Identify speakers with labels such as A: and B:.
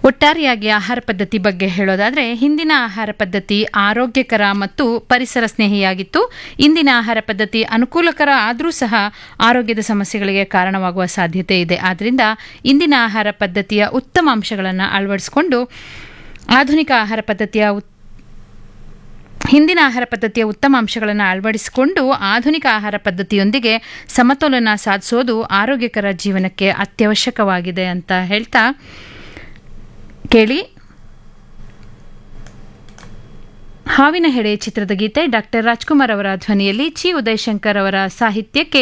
A: ಒಟ್ಟಾರೆಯಾಗಿ ಆಹಾರ ಪದ್ಧತಿ ಬಗ್ಗೆ ಹೇಳೋದಾದರೆ ಹಿಂದಿನ ಆಹಾರ ಪದ್ಧತಿ ಆರೋಗ್ಯಕರ ಮತ್ತು ಪರಿಸರ ಸ್ನೇಹಿಯಾಗಿತ್ತು ಇಂದಿನ ಆಹಾರ ಪದ್ಧತಿ ಅನುಕೂಲಕರ ಆದರೂ ಸಹ ಆರೋಗ್ಯದ ಸಮಸ್ಯೆಗಳಿಗೆ ಕಾರಣವಾಗುವ ಸಾಧ್ಯತೆ ಇದೆ ಆದ್ದರಿಂದ ಇಂದಿನ ಆಹಾರ ಪದ್ಧತಿಯ ಉತ್ತಮ ಅಂಶಗಳನ್ನು ಅಳವಡಿಸಿಕೊಂಡು ಆಧುನಿಕ ಆಹಾರ ಪದ್ಧತಿಯ ಉತ್- ಹಿಂದಿನ ಆಹಾರ ಪದ್ಧತಿಯ ಉತ್ತಮ ಅಂಶಗಳನ್ನು ಅಳವಡಿಸಿಕೊಂಡು ಆಧುನಿಕ ಆಹಾರ ಪದ್ಧತಿಯೊಂದಿಗೆ ಸಮತೋಲನ ಸಾಧಿಸೋದು ಆರೋಗ್ಯಕರ ಜೀವನಕ್ಕೆ ಅತ್ಯವಶ್ಯಕವಾಗಿದೆ ಅಂತ ಹೇಳ್ತಾ ಕೇಳಿ ಹಾವಿನ ಹೆಡೆ ಚಿತ್ರದ ಗೀತೆ ಡಾಕ್ಟರ್ ರಾಜ್ಕುಮಾರ್ ಅವರ ಧ್ವನಿಯಲ್ಲಿ ಚಿ ಉದಯಶಂಕರ್ ಅವರ ಸಾಹಿತ್ಯಕ್ಕೆ